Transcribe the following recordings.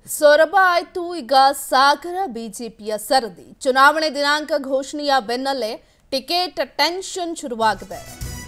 ಸೊರಬ ಆಯ್ತು ಈಗ ಸಾಗರ ಬಿಜೆಪಿಯ ಸರದಿ ಚುನಾವಣೆ ದಿನಾಂಕ ಘೋಷಣೆಯ ಬೆನ್ನಲ್ಲೇ ಟಿಕೆಟ್ ಟೆನ್ಷನ್ ಶುರುವಾಗಿದೆ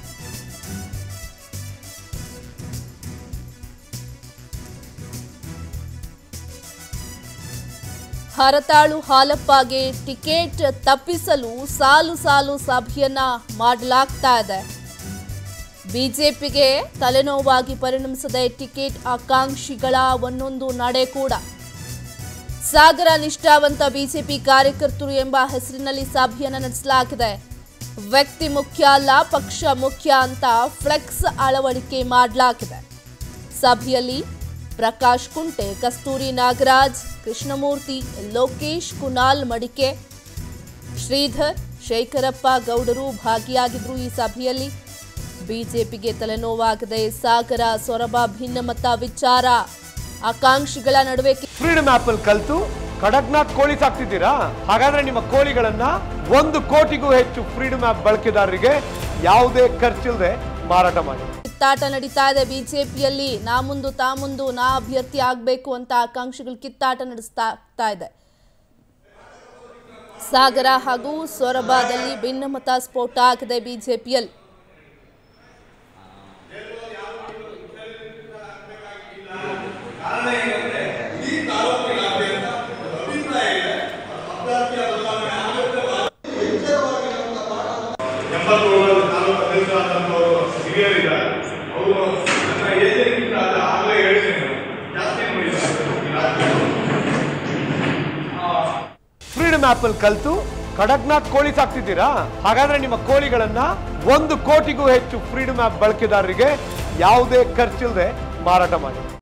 ಹರತಾಳು ಹಾಲಪ್ಪಗೆ ಟಿಕೆಟ್ ತಪ್ಪಿಸಲು ಸಾಲು ಸಾಲು ಸಭೆಯನ್ನ ಮಾಡಲಾಗ್ತಾ ಇದೆ ಬಿಜೆಪಿಗೆ ತಲೆನೋವಾಗಿ ಪರಿಣಮಿಸದೆ ಟಿಕೆಟ್ ಆಕಾಂಕ್ಷಿಗಳ ಒಂದೊಂದು ನಡೆ ಕೂಡ ಸಾಗರ ನಿಷ್ಠಾವಂತ ಬಿಜೆಪಿ ಕಾರ್ಯಕರ್ತರು ಎಂಬ ಹೆಸರಿನಲ್ಲಿ ಸಭೆಯನ್ನು ನಡೆಸಲಾಗಿದೆ ವ್ಯಕ್ತಿ ಮುಖ್ಯ ಅಲ್ಲ ಪಕ್ಷ ಮುಖ್ಯ ಅಂತ ಫ್ಲೆಕ್ಸ್ ಅಳವಡಿಕೆ ಮಾಡಲಾಗಿದೆ ಸಭೆಯಲ್ಲಿ ಪ್ರಕಾಶ್ ಕುಂಟೆ ಕಸ್ತೂರಿ ನಾಗರಾಜ್ ಕೃಷ್ಣಮೂರ್ತಿ ಲೋಕೇಶ್ ಕುನಾಲ್ ಮಡಿಕೆ ಶ್ರೀಧರ್ ಶೇಖರಪ್ಪ ಗೌಡರು ಭಾಗಿಯಾಗಿದ್ರು ಈ ಸಭೆಯಲ್ಲಿ ಬಿಜೆಪಿಗೆ ತಲೆನೋವಾಗದೆ ಸಾಗರ ಸೊರಬ ಭಿನ್ನಮತ ವಿಚಾರ ಆಕಾಂಕ್ಷಿಗಳ ನಡುವೆ ಫ್ರೀಡಮ್ ಆಪ್ ಅಲ್ಲಿ ಕಲ್ತು ಕಡಕ್ನಾಥ್ ಕೋಳಿ ಸಾಕ್ತಿದ್ದೀರಾ ಹಾಗಾದ್ರೆ ನಿಮ್ಮ ಕೋಳಿಗಳನ್ನ ಒಂದು ಕೋಟಿಗೂ ಹೆಚ್ಚು ಫ್ರೀಡಮ್ ಆಪ್ ಬಳಕೆದಾರರಿಗೆ ಯಾವುದೇ ಖರ್ಚಿಲ್ಲದೆ ಮಾರಾಟ ಮಾಡಿ ಕಿತ್ತಾಟ ನಡೀತಾ ಇದೆ ಬಿಜೆಪಿಯಲ್ಲಿ ನಾ ಮುಂದು ತಾ ಮುಂದು ನಾ ಅಭ್ಯರ್ಥಿ ಆಗಬೇಕು ಅಂತ ಆಕಾಂಕ್ಷಿಗಳು ಕಿತ್ತಾಟ ನಡೆಸ್ತಾ ಆಗ್ತಾ ಇದೆ ಸಾಗರ ಹಾಗೂ ಸೊರಬದಲ್ಲಿ ಭಿನ್ನಮತ ಸ್ಫೋಟ ಆಗಿದೆ ಬಿಜೆಪಿಯಲ್ಲಿ ಎಂಬತ್ತೇಳು ನಾಲ್ಕು ನಿಲ್ಸಾದಂಥವ್ರು ಹಿರಿಯರಿದ್ದಾರೆ ಅವರು ನನ್ನ ಏಜೆಂಟ್ ಆಗಲೇ ಹೇಳ್ತೀನಿ ಜಾಸ್ತಿ ನೋಡಿದ್ದಾರೆ ಫ್ರೀಡಮ್ ಆಪ್ ಅಲ್ಲಿ ಕಲ್ತು ಕಡಕ್ನಾಥ್ ಕೋಳಿ ಸಾಕ್ತಿದ್ದೀರಾ ಹಾಗಾದ್ರೆ ನಿಮ್ಮ ಕೋಳಿಗಳನ್ನ ಒಂದು ಕೋಟಿಗೂ ಹೆಚ್ಚು ಫ್ರೀಡಮ್ ಆಪ್ ಬಳಕೆದಾರರಿಗೆ ಯಾವುದೇ ಖರ್ಚಿಲ್ಲದೆ ಮಾರಾಟ ಮಾಡಿ